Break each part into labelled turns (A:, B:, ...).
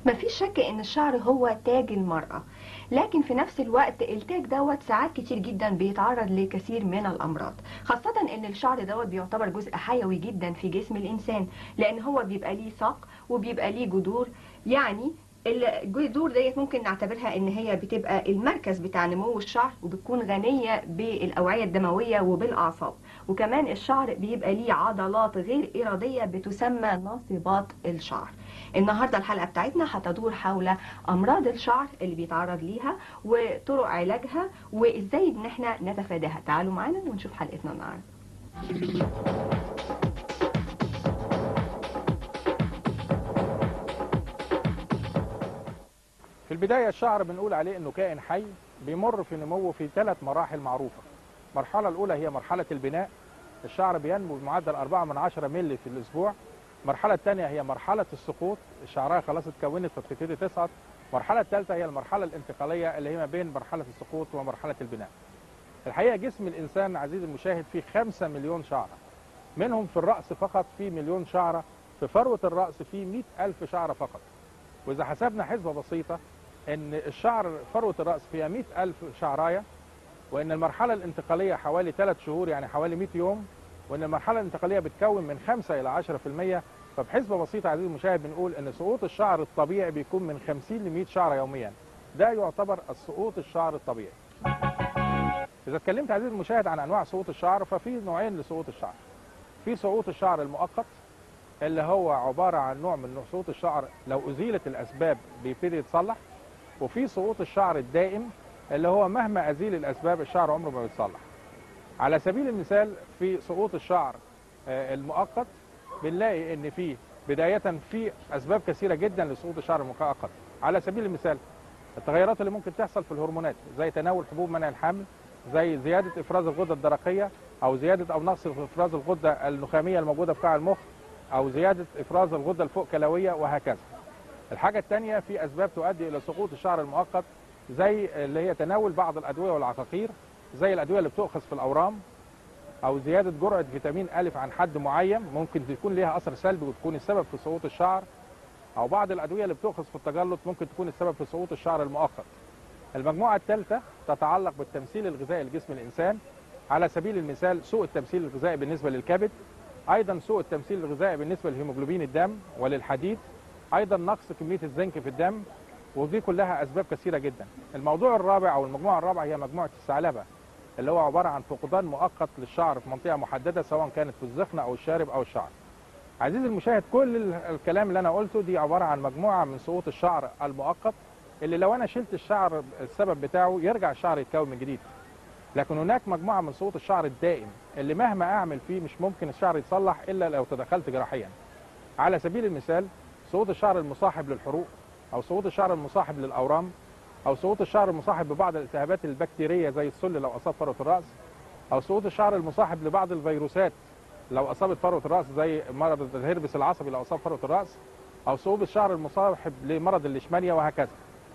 A: مفيش شك ان الشعر هو تاج المرأة لكن في نفس الوقت التاج دوت ساعات كتير جدا بيتعرض لكثير من الامراض خاصة ان الشعر دوت بيعتبر جزء حيوي جدا في جسم الانسان لان هو بيبقى ليه ساق وبيبقى ليه جذور يعني الجذور ديت ممكن نعتبرها ان هي بتبقى المركز بتاع نمو الشعر وبتكون غنية بالاوعية الدموية وبالاعصاب وكمان الشعر بيبقى ليه عضلات غير ارادية بتسمى ناصبات الشعر النهاردة الحلقة بتاعتنا هتدور حول امراض الشعر اللي بيتعرض ليها وطرق علاجها وازاي ان احنا نتفاداها تعالوا معانا ونشوف حلقتنا النهارده
B: في البداية الشعر بنقول عليه انه كائن حي بيمر في نموه في ثلاث مراحل معروفة المرحلة الأولى هي مرحلة البناء الشعر بينمو بمعدل 4 من 10 مللي في الأسبوع المرحلة الثانية هي مرحلة السقوط الشعراية خلاص اتكونت فتبتدي تصعد المرحلة الثالثة هي المرحلة الانتقالية اللي هي ما بين مرحلة السقوط ومرحلة البناء الحقيقة جسم الإنسان عزيزي المشاهد فيه 5 مليون شعرة منهم في الرأس فقط في مليون شعرة في فروة الرأس في 100 ألف شعرة فقط وإذا حسبنا حسبة بسيطة ان الشعر فروة الرأس فيها 100 ألف شعراية وان المرحلة الانتقالية حوالي 3 شهور يعني حوالي 100 يوم وان المرحلة الانتقالية بتكون من 5 إلى 10% فبحسبة بسيطة عزيزي المشاهد بنقول ان سقوط الشعر الطبيعي بيكون من 50 ل 100 شعرة يوميا ده يعتبر السقوط الشعر الطبيعي إذا اتكلمت عزيزي المشاهد عن أنواع سقوط الشعر ففي نوعين لسقوط الشعر في سقوط الشعر المؤقت اللي هو عبارة عن نوع من سقوط الشعر لو أزيلت الأسباب بيبتدي يتصلح وفي سقوط الشعر الدائم اللي هو مهما ازيل الاسباب الشعر عمره ما بيتصلح على سبيل المثال في سقوط الشعر المؤقت بنلاقي ان في بداية في اسباب كثيرة جدا لسقوط الشعر المؤقت على سبيل المثال التغيرات اللي ممكن تحصل في الهرمونات زي تناول حبوب منع الحمل زي زيادة افراز الغدة الدرقية او زيادة او نقص افراز الغدة النخامية الموجودة في قاع المخ او زيادة افراز الغدة الفوق كلوية وهكذا الحاجة الثانية في أسباب تؤدي إلى سقوط الشعر المؤقت زي اللي هي تناول بعض الأدوية والعقاقير زي الأدوية اللي بتؤخذ في الأورام أو زيادة جرعة فيتامين ألف عن حد معين ممكن تكون ليها أثر سلبي وتكون السبب في سقوط الشعر أو بعض الأدوية اللي بتؤخذ في التجلط ممكن تكون السبب في سقوط الشعر المؤقت المجموعة الثالثة تتعلق بالتمثيل الغذائي لجسم الإنسان على سبيل المثال سوء التمثيل الغذائي بالنسبة للكبد أيضا سوء التمثيل الغذائي بالنسبة لهيموجلوبين الدم وللحديد ايضا نقص كميه الزنك في الدم ودي كلها اسباب كثيره جدا الموضوع الرابع او المجموعه الرابعه هي مجموعه الثعلبه اللي هو عباره عن فقدان مؤقت للشعر في منطقه محدده سواء كانت في الذقن او الشارب او الشعر عزيزي المشاهد كل الكلام اللي انا قلته دي عباره عن مجموعه من سقوط الشعر المؤقت اللي لو انا شلت الشعر السبب بتاعه يرجع الشعر يتكون من جديد لكن هناك مجموعه من سقوط الشعر الدائم اللي مهما اعمل فيه مش ممكن الشعر يتصلح الا لو تدخلت جراحيا على سبيل المثال سقوط الشعر المصاحب للحروق او سقوط الشعر المصاحب للاورام او سقوط الشعر المصاحب ببعض الالتهابات البكتيريه زي السل لو اصاب فروه الراس او سقوط الشعر المصاحب لبعض الفيروسات لو اصابت فروه الراس زي مرض الهربس العصبي لو اصاب فروه الراس او سقوط الشعر المصاحب لمرض الليشمانيا وهكذا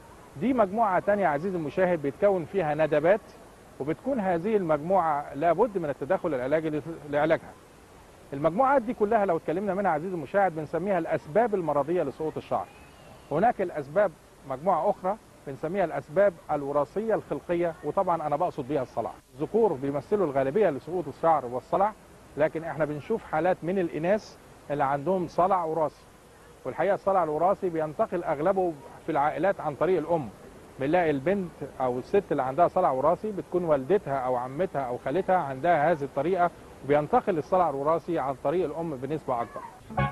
B: دي مجموعه ثانيه عزيزي المشاهد بيتكون فيها ندبات وبتكون هذه المجموعه لابد من التدخل العلاجي لعلاجها المجموعات دي كلها لو اتكلمنا منها عزيزي المشاهد بنسميها الاسباب المرضيه لسقوط الشعر هناك الاسباب مجموعه اخرى بنسميها الاسباب الوراثيه الخلقيه وطبعا انا بقصد بيها الصلع الذكور بيمثلوا الغالبيه لسقوط الشعر والصلع لكن احنا بنشوف حالات من الاناث اللي عندهم صلع وراثي والحقيقه الصلع الوراثي بينتقل اغلبه في العائلات عن طريق الام بنلاقي البنت او الست اللي عندها صلع وراثي بتكون والدتها او عمتها او خالتها عندها هذه الطريقه بينتقل الصلع الوراثي عن طريق الام بنسبه اكبر.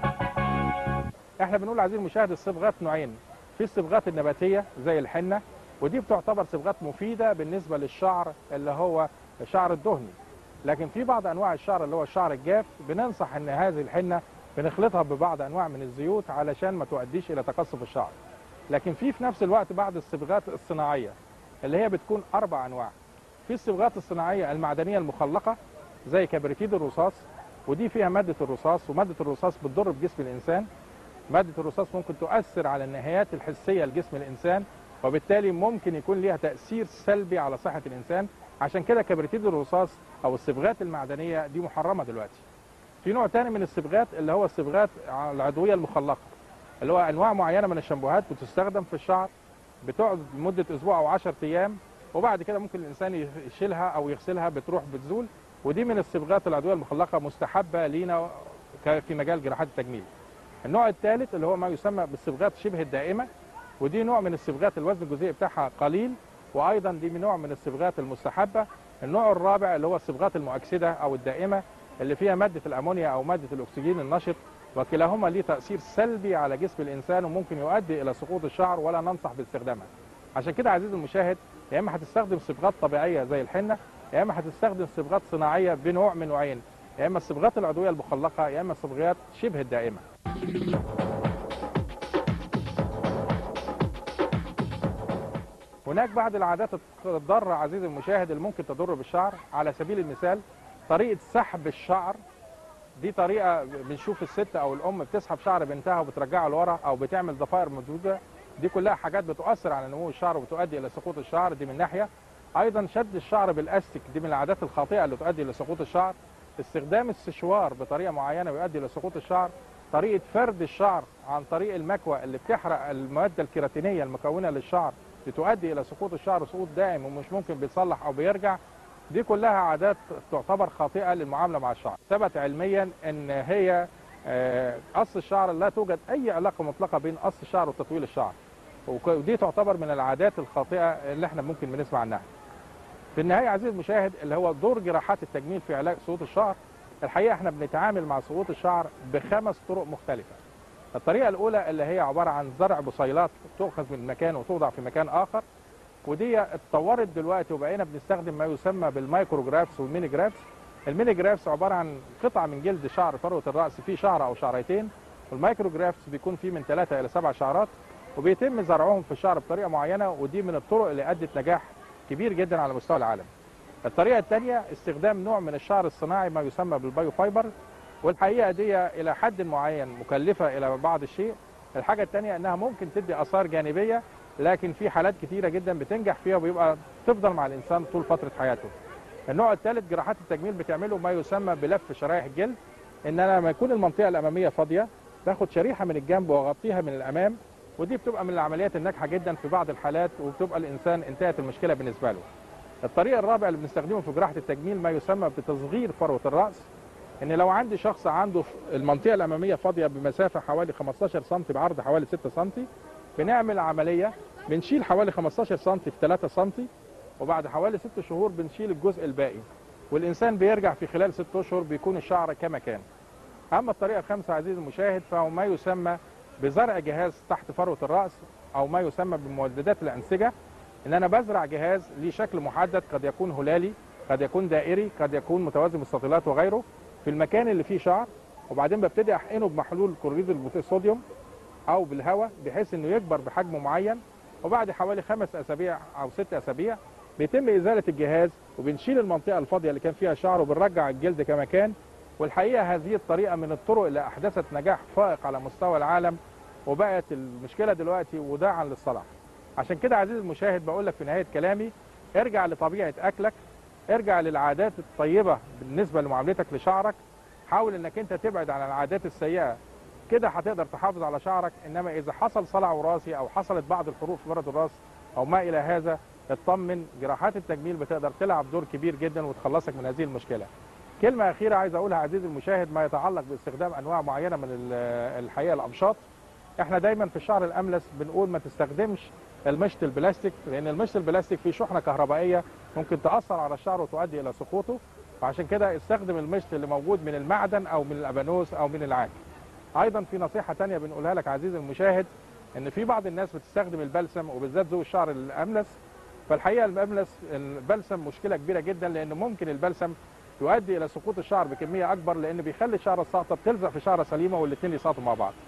B: احنا بنقول عزيزي المشاهد الصبغات نوعين، في الصبغات النباتيه زي الحنه ودي بتعتبر صبغات مفيده بالنسبه للشعر اللي هو الشعر الدهني. لكن في بعض انواع الشعر اللي هو الشعر الجاف بننصح ان هذه الحنه بنخلطها ببعض انواع من الزيوت علشان ما تؤديش الى تقصف الشعر. لكن في في نفس الوقت بعض الصبغات الصناعيه اللي هي بتكون اربع انواع. في الصبغات الصناعيه المعدنيه المخلقه زي كبريتيد الرصاص ودي فيها مادة الرصاص ومادة الرصاص بتضر بجسم الإنسان مادة الرصاص ممكن تؤثر على النهايات الحسية لجسم الإنسان وبالتالي ممكن يكون ليها تأثير سلبي على صحة الإنسان عشان كده كبريتيد الرصاص أو الصبغات المعدنية دي محرمة دلوقتي في نوع تاني من الصبغات اللي هو الصبغات العضوية المخلقة اللي هو انواع معينه من الشامبوهات بتستخدم في الشعر بتقعد لمده اسبوع او 10 ايام وبعد كده ممكن الانسان يشيلها او يغسلها بتروح بتزول ودي من الصبغات العضويه المخلقه مستحبه لينا ك- في مجال جراحات التجميل. النوع الثالث اللي هو ما يسمى بالصبغات شبه الدائمه ودي نوع من الصبغات الوزن الجزيئي بتاعها قليل وايضا دي من نوع من الصبغات المستحبه. النوع الرابع اللي هو الصبغات المؤكسده او الدائمه اللي فيها ماده الامونيا او ماده الاكسجين النشط وكلاهما ليه تاثير سلبي على جسم الانسان وممكن يؤدي الى سقوط الشعر ولا ننصح باستخدامها. عشان كده عزيزي المشاهد يا اما هتستخدم صبغات طبيعيه زي الحنه يا اما هتستخدم صبغات صناعيه بنوع من نوعين يا اما الصبغات العضويه المخلقه يا اما الصبغات شبه الدائمه. هناك بعض العادات الضاره عزيزي المشاهد اللي ممكن تضر بالشعر على سبيل المثال طريقه سحب الشعر دي طريقه بنشوف الست او الام بتسحب شعر بنتها وبترجعه لورا او بتعمل ضفائر ممدوده دي كلها حاجات بتؤثر على نمو الشعر وبتؤدي الى سقوط الشعر دي من ناحيه ايضا شد الشعر بالاستيك دي من العادات الخاطئه اللي تؤدي الى سقوط الشعر استخدام السشوار بطريقه معينه بيؤدي الى سقوط الشعر طريقه فرد الشعر عن طريق المكوى اللي بتحرق الماده الكيراتينيه المكونه للشعر بتؤدي الى سقوط الشعر سقوط دائم ومش ممكن بيتصلح او بيرجع دي كلها عادات تعتبر خاطئه للمعامله مع الشعر ثبت علميا ان هي آه، قص الشعر لا توجد اي علاقه مطلقه بين قص الشعر وتطويل الشعر وك- ودي تعتبر من العادات الخاطئه اللي احنا ممكن بنسمع عنها في النهايه عزيزي المشاهد اللي هو دور جراحات التجميل في علاج سقوط الشعر الحقيقه احنا بنتعامل مع سقوط الشعر بخمس طرق مختلفه الطريقه الاولى اللي هي عباره عن زرع بصيلات تؤخذ من مكان وتوضع في مكان اخر ودي اتطورت دلوقتي وبقينا بنستخدم ما يسمى بالمايكروجرافس والميني جرافس الميني جرافس عباره عن قطعه من جلد شعر فروه الراس فيه شعره او شعرتين والمايكروجرافس بيكون فيه من ثلاثه الى سبع شعرات وبيتم زرعهم في الشعر بطريقه معينه ودي من الطرق اللي ادت نجاح كبير جدا على مستوى العالم. الطريقه الثانيه استخدام نوع من الشعر الصناعي ما يسمى بالبايو فايبر والحقيقه دي الى حد معين مكلفه الى بعض الشيء. الحاجه الثانيه انها ممكن تدي اثار جانبيه لكن في حالات كتيره جدا بتنجح فيها وبيبقى تفضل مع الانسان طول فتره حياته. النوع الثالث جراحات التجميل بتعمله ما يسمى بلف شرايح الجلد ان انا لما يكون المنطقه الاماميه فاضيه باخد شريحه من الجنب واغطيها من الامام ودي بتبقى من العمليات الناجحه جدا في بعض الحالات وبتبقى الانسان انتهت المشكله بالنسبه له. الطريقه الرابعه اللي بنستخدمه في جراحه التجميل ما يسمى بتصغير فروه الراس ان لو عندي شخص عنده المنطقه الاماميه فاضيه بمسافه حوالي 15 سم بعرض حوالي 6 سم بنعمل عمليه بنشيل حوالي 15 سم في 3 سم وبعد حوالي 6 شهور بنشيل الجزء الباقي والانسان بيرجع في خلال 6 اشهر بيكون الشعر كما كان. اما الطريقه الخامسه عزيزي المشاهد فهو ما يسمى بزرع جهاز تحت فروه الراس او ما يسمى بمولدات الانسجه ان انا بزرع جهاز ليه شكل محدد قد يكون هلالي قد يكون دائري قد يكون متوازي مستطيلات وغيره في المكان اللي فيه شعر وبعدين ببتدي احقنه بمحلول كلوريد الصوديوم او بالهواء بحيث انه يكبر بحجم معين وبعد حوالي خمس اسابيع او ست اسابيع بيتم ازاله الجهاز وبنشيل المنطقه الفاضيه اللي كان فيها شعر وبنرجع الجلد كما كان والحقيقه هذه الطريقه من الطرق اللي احدثت نجاح فائق على مستوى العالم وبقت المشكله دلوقتي وداعا للصلاح عشان كده عزيزي المشاهد بقول لك في نهايه كلامي ارجع لطبيعه اكلك ارجع للعادات الطيبه بالنسبه لمعاملتك لشعرك حاول انك انت تبعد عن العادات السيئه كده هتقدر تحافظ على شعرك انما اذا حصل صلع وراثي او حصلت بعض الحروق في برد الراس او ما الى هذا اطمن جراحات التجميل بتقدر تلعب دور كبير جدا وتخلصك من هذه المشكله كلمه اخيره عايز اقولها عزيزي المشاهد ما يتعلق باستخدام انواع معينه من الحقيقه الامشاط احنا دايما في الشعر الاملس بنقول ما تستخدمش المشط البلاستيك لان المشط البلاستيك فيه شحنه كهربائيه ممكن تاثر على الشعر وتؤدي الى سقوطه وعشان كده استخدم المشط اللي موجود من المعدن او من الابانوس او من العاج ايضا في نصيحه تانية بنقولها لك عزيزي المشاهد ان في بعض الناس بتستخدم البلسم وبالذات ذوي الشعر الاملس فالحقيقه الاملس البلسم مشكله كبيره جدا لان ممكن البلسم يؤدي الى سقوط الشعر بكميه اكبر لان بيخلي الشعره الساقطه بتلزق في شعره سليمه والاثنين يسقطوا مع بعض